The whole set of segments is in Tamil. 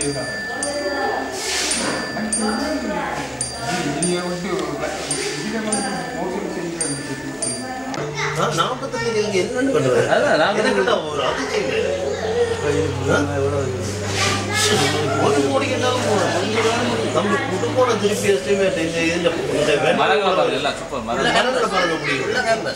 இனிய வந்து இதில் வந்து மோசடி செய்கிறது நான் நாற்பத்தஞ்சு நீங்க என்னன்னு பண்ணுவேன் அதான் நான் எனக்கு ஒரு அதிர்ச்சி இல்லை. ஒரு கோடிக்கு என்ன நம்ம குடும்போட திருப்பி எஸ்டிமேட் இந்த இதுல இந்த வேலை- மரங்களை பாருங்க எல்லாம் சூப்பர் மரம் மரங்களை பாருங்க முடியும்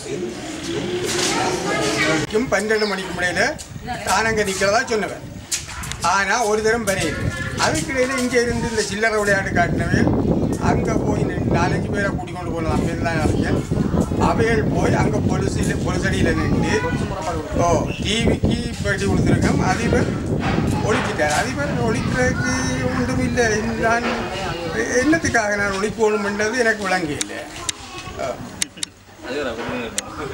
மணிக்கும் பன்னெண்டு மணிக்கு முறையில் நான் அங்கே நிற்கிறதா சொன்னவன் ஆனால் ஒரு தரம் வரையில அதுக்கிடையில் இங்கே இருந்து இந்த சில்லறை விளையாட்டு காட்டினவே அங்கே போய் நின்று நாலஞ்சு பேரை கூட்டிக் கொண்டு போனோம் பேர் தான் அறிஞர் அவைகள் போய் அங்கே பொலிசில் பொலிசடியில் நின்று ஓ டிவிக்கு பேட்டி கொடுத்துருக்கோம் அதிபர் ஒழிச்சிட்டார் அதிபர் ஒழிக்கிறதுக்கு ஒன்றும் இல்லை நான் என்னத்துக்காக நான் ஒழிக்கணும்ன்றது எனக்கு விளங்கி இல்லை ஓ அது ஒரு அப்படி இருக்கும்.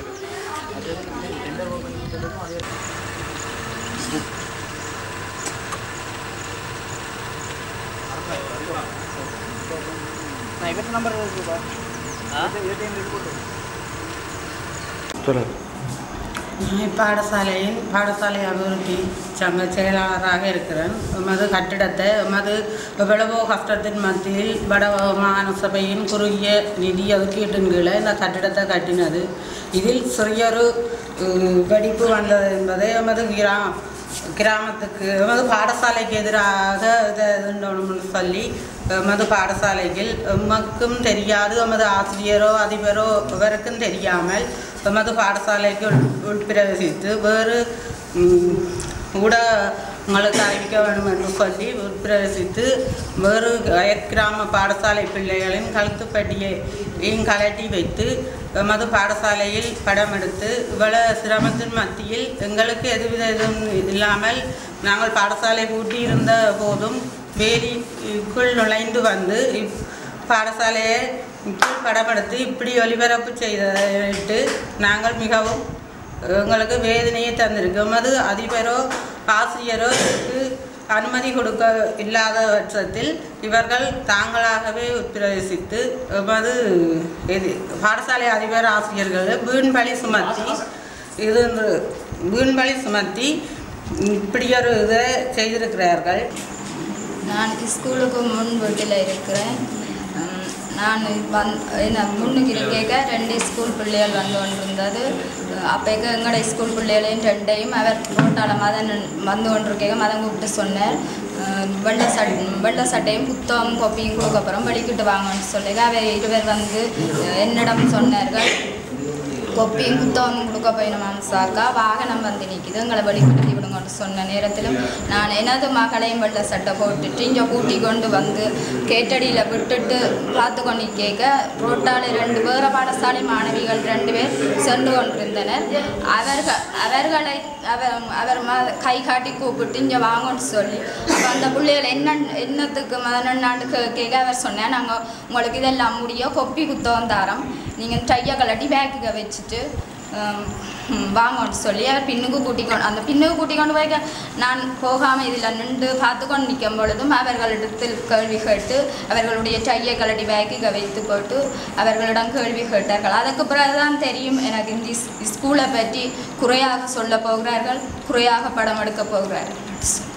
நான் பாடசாலையில் பாடசாலை அபிவிருத்தி சங்க செயலாளராக இருக்கிறேன் எமது கட்டிடத்தை எமது எவ்வளவோ கஷ்டத்தின் மத்தியில் வட மாகாண சபையின் குறுகிய நிதி ஒதுக்கீட்டின் கீழே இந்த கட்டிடத்தை கட்டினது இதில் சிறியொரு அஹ், வெடிப்பு வந்தது என்பதை எமது கிராம கிராமத்துக்கு எமது பாடசாலைக்கு எதிராக இதை இதுண்டோம்னு சொல்லி எமது பாடசாலையில் எமக்கும் தெரியாது எமது ஆசிரியரோ அதிபரோ எவருக்கும் தெரியாமல் எமது பாடசாலைக்கு உள் உட்பிரவேசித்து வேறு ம், ஊடகங்களுக்கு அறிவிக்க வேண்டும் என்று சொல்லி உட்பிரவேசித்து வேறு அயற்கிராம பாடசாலை பிள்ளைகளின் கழுத்துப்பட்டியையும் கலட்டி வைத்து எமது பாடசாலையில் படம் எடுத்து இவ்வளவு சிரமத்தின் மத்தியில் எங்களுக்கு எதுவித இதுவும் இல்லாமல் நாங்கள் பாடசாலை பூட்டியிருந்த போதும் வேலிக்குள் நுழைந்து வந்து இப் பாடசாலையை கீழ் படம் எடுத்து இப்படி ஒளிபரப்பு செய்ததற்கு நாங்கள் மிகவும் எங்களுக்கு வேதனையை தந்திருக்கு எமது அதிபரோ ஆசிரியரோ இதற்கு அனுமதி கொடுக்க இல்லாத பட்சத்தில் இவர்கள் தாங்களாகவே உட்பிரவேசித்து எமது இது பாடசாலை அதிபர் ஆசிரியர்களை வீண்பழி சுமத்தி இது வந்து வீண்பழி சுமத்தி இப்படி ஒரு இதை செய்திருக்கிறார்கள் நான் ஸ்கூலுக்கு முன் வீட்டில் இருக்கிறேன் உம், நான் வந் என்ன முன்னுக்கு இருக்க ரெண்டு ஸ்கூல் பிள்ளைகள் வந்து கொண்டிருந்தது அப்போக்கு எங்களோட ஸ்கூல் பிள்ளைகளையும் ரெண்டையும் அவர் ரோட்டால் மதன் வந்து கொண்டிருக்க மதம் கூப்பிட்டு சொன்னார் அஹ், வெள்ளை சட் வெள்ளை சட்டையும் புத்தகம் கொப்பியும் கொடுக்க அப்புறம் வெளிக்கிட்டு வாங்கன்னு சொல்லி அவர் இருவர் வந்து அஹ், என்னிடம் சொன்னார்கள் கொப்பியும் புத்தகம் கொடுக்க போயினோம் சாக்கா வாகனம் வந்து நிற்கிது எங்களை வெளிப்படுத்தி விடுங்கன்னு சொன்ன நேரத்திலும் நான் எனது மகளையும் வெள்ள சட்டை போட்டுட்டு இங்கே கூட்டி கொண்டு வந்து கேட்டடியில் விட்டுட்டு பார்த்து கொண்டு கேட்க ரோட்டால் ரெண்டு வேறு பாடசாலை மாணவிகள் ரெண்டு பேர் சென்று கொண்டிருந்தனர் அவர்கள் அவர்களை அவர் அவர் ம கை காட்டி கூப்பிட்டு இங்கே வாங்கன்னு சொல்லி அப்போ அந்த பிள்ளைகள் என்ன என்னத்துக்கு மதனண்ணாண்டு கேட்க அவர் சொன்னேன் நாங்கள் உங்களுக்கு இதெல்லாம் முடியும் கொப்பி புத்தகம் தாரோம் நீங்கள் டையை கலட்டி பேக்குக்கு வச்சுட்டு ஹம், ஹம், வாங்கன்னு சொல்லி அவர் பின்னுக்கு கூட்டிக்கொண்டு அந்த பின்னுக்கு கூட்டிக்கொண்டு போய் நான் போகாமல் இதில் நின்று பார்த்து கொண்டு நிற்கும் பொழுதும் அவர்களிடத்தில் கேள்வி கேட்டு அவர்களுடைய டையை கலட்டி பேக்குக்கு வைத்து போட்டு அவர்களிடம் கேள்வி கேட்டார்கள் அதுக்கு பிறகுதான் தெரியும் எனக்கு இந்த ஸ்- ஸ்கூலை பற்றி குறையாக சொல்ல போகிறார்கள் குறையாக படம் எடுக்க போகிறார்கள்